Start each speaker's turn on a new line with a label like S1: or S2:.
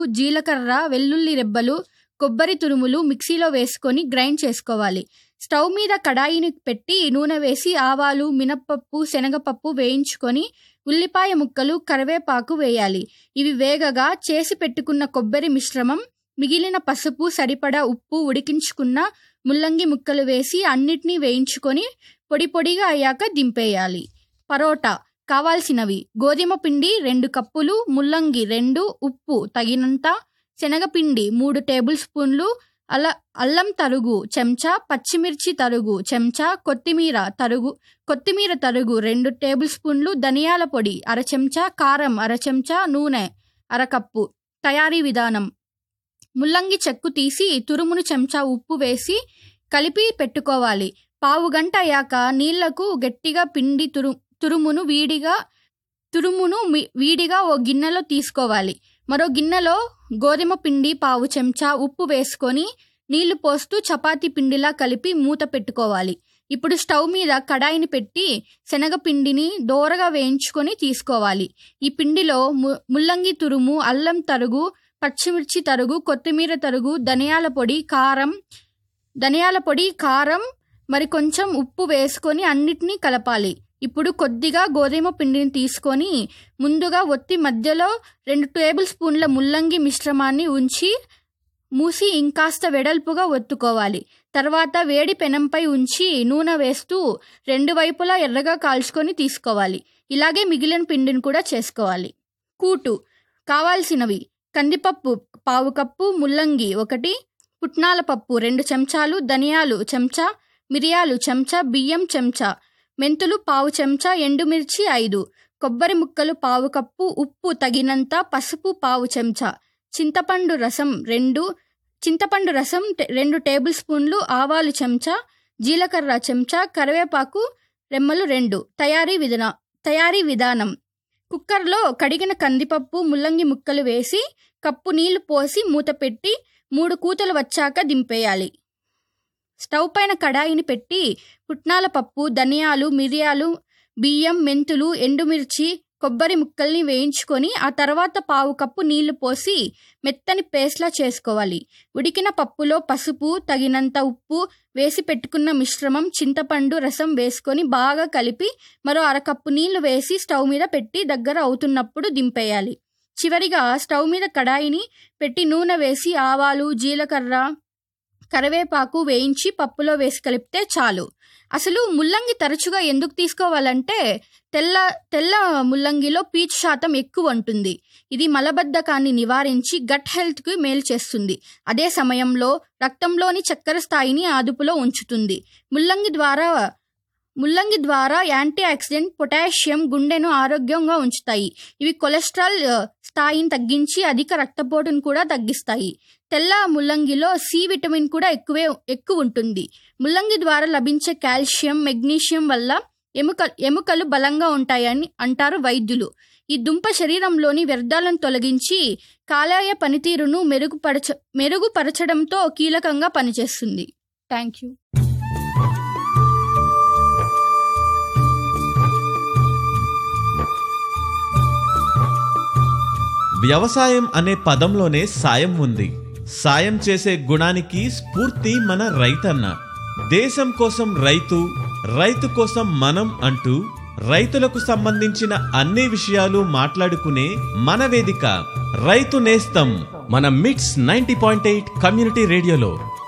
S1: cup జీలకర్ర వెల్లుల్లి రెబ్బలు కొబ్బరి తురుములు మిక్సీలో వేసుకొని గ్రైండ్ చేసుకోవాలి స్టవ్ మీద కడాయిని పెట్టి నూనె వేసి ఆవాలు మినప్పప్పు శనగపప్పు వేయించుకొని ఉల్లిపాయ ముక్కలు కరివేపాకు వేయాలి ఇవి వేగగా చేసి పెట్టుకున్న కొబ్బరి మిశ్రమం మిగిలిన పసుపు సరిపడా ఉప్పు ఉడికించుకున్న ముల్లంగి ముక్కలు వేసి అన్నిటినీ వేయించుకొని పొడి పొడిగా అయ్యాక దింపేయాలి పరోటా కావాల్సినవి గోధుమ పిండి రెండు కప్పులు ముల్లంగి రెండు ఉప్పు తగినంత శనగపిండి మూడు టేబుల్ స్పూన్లు అల్ల అల్లం తరుగు చెంచా పచ్చిమిర్చి తరుగు చెంచా కొత్తిమీర తరుగు కొత్తిమీర తరుగు రెండు టేబుల్ స్పూన్లు ధనియాల పొడి అర చెంచా కారం అర చెంచా నూనె అరకప్పు తయారీ విధానం ముల్లంగి చెక్కు తీసి తురుమును చెంచా ఉప్పు వేసి కలిపి పెట్టుకోవాలి పావు గంట అయ్యాక నీళ్లకు గట్టిగా పిండి తురు తురుమును వీడిగా తురుమును మి- వీడిగా ఓ గిన్నెలో తీసుకోవాలి మరో గిన్నెలో గోధుమ పిండి పావు చెంచా ఉప్పు వేసుకొని నీళ్లు పోస్తూ చపాతీ పిండిలా కలిపి మూత పెట్టుకోవాలి ఇప్పుడు స్టవ్ మీద కడాయిని పెట్టి శనగపిండిని దోరగా వేయించుకొని తీసుకోవాలి ఈ పిండిలో ము- ముల్లంగి తురుము అల్లం తరుగు పచ్చిమిర్చి తరుగు కొత్తిమీర తరుగు ధనియాల పొడి కారం ధనియాల పొడి కారం మరి కొంచెం ఉప్పు వేసుకొని అన్నిటినీ కలపాలి ఇప్పుడు కొద్దిగా గోధుమ పిండిని తీసుకొని ముందుగా ఒత్తి మధ్యలో రెండు టేబుల్ స్పూన్ల ముల్లంగి మిశ్రమాన్ని ఉంచి మూసి ఇంకాస్త వెడల్పుగా ఒత్తుకోవాలి తర్వాత వేడి పెనంపై ఉంచి నూనె వేస్తూ రెండు వైపులా ఎర్రగా కాల్చుకొని తీసుకోవాలి ఇలాగే మిగిలిన పిండిని కూడా చేసుకోవాలి కూటు కావాల్సినవి కందిపప్పు పావు కప్పు ముల్లంగి ఒకటి పుట్నాల పప్పు రెండు చెంచాలు ధనియాలు చెంచా మిరియాలు చెంచా బియ్యం చెంచా మెంతులు పావు చెంచా ఎండుమిర్చి ఐదు కొబ్బరి ముక్కలు పావు కప్పు ఉప్పు తగినంత పసుపు పావు చెంచా చింతపండు రసం రెండు చింతపండు రసం టె- రెండు టేబుల్ స్పూన్లు ఆవాలు చెంచా జీలకర్ర చెంచా కరివేపాకు రెమ్మలు రెండు తయారీ విధాన తయారీ విధానం కుక్కర్లో కడిగిన కందిపప్పు ముల్లంగి ముక్కలు వేసి కప్పు నీళ్లు పోసి మూత పెట్టి మూడు కూతలు వచ్చాక దింపేయాలి స్టవ్ పైన కడాయిని పెట్టి పుట్నాల పప్పు ధనియాలు మిరియాలు బియ్యం మెంతులు ఎండుమిర్చి కొబ్బరి ముక్కల్ని వేయించుకొని ఆ తర్వాత పావు కప్పు నీళ్లు పోసి మెత్తని పేస్ట్లా చేసుకోవాలి ఉడికిన పప్పులో పసుపు తగినంత ఉప్పు వేసి పెట్టుకున్న మిశ్రమం చింతపండు రసం వేసుకొని బాగా కలిపి మరో అరకప్పు నీళ్లు వేసి స్టవ్ మీద పెట్టి దగ్గర అవుతున్నప్పుడు దింపేయాలి చివరిగా స్టవ్ మీద కడాయిని పెట్టి నూనె వేసి ఆవాలు జీలకర్ర కరివేపాకు వేయించి పప్పులో వేసి కలిపితే చాలు అసలు ముల్లంగి తరచుగా ఎందుకు తీసుకోవాలంటే తెల్ల తెల్ల ముల్లంగిలో పీచు శాతం ఎక్కువ ఉంటుంది ఇది మలబద్ధకాన్ని నివారించి గట్ హెల్త్కి మేలు చేస్తుంది అదే సమయంలో రక్తంలోని చక్కెర స్థాయిని అదుపులో ఉంచుతుంది ముల్లంగి ద్వారా ముల్లంగి ద్వారా యాంటీ ఆక్సిడెంట్ పొటాషియం గుండెను ఆరోగ్యంగా ఉంచుతాయి ఇవి కొలెస్ట్రాల్ ఆ, స్థాయిని తగ్గించి అధిక రక్తపోటును కూడా తగ్గిస్తాయి తెల్ల ముల్లంగిలో సి విటమిన్ కూడా ఎక్కువే ఎక్కువ ఉంటుంది ముల్లంగి ద్వారా లభించే కాల్షియం మెగ్నీషియం వల్ల ఎముక ఎముకలు బలంగా ఉంటాయని అంటారు వైద్యులు ఈ దుంప శరీరంలోని వ్యర్థాలను తొలగించి కాలేయ పనితీరును మెరుగుపరచ మెరుగుపరచడంతో కీలకంగా పనిచేస్తుంది థ్యాంక్ యూ
S2: వ్యవసాయం అనే పదంలోనే సాయం ఉంది సాయం చేసే గుణానికి స్ఫూర్తి మన రైతన్న దేశం కోసం రైతు రైతు కోసం మనం అంటూ రైతులకు సంబంధించిన అన్ని విషయాలు మాట్లాడుకునే మన వేదిక రైతు నేస్తం మన మిట్స్ నైంటీ పాయింట్ ఎయిట్ కమ్యూనిటీ రేడియోలో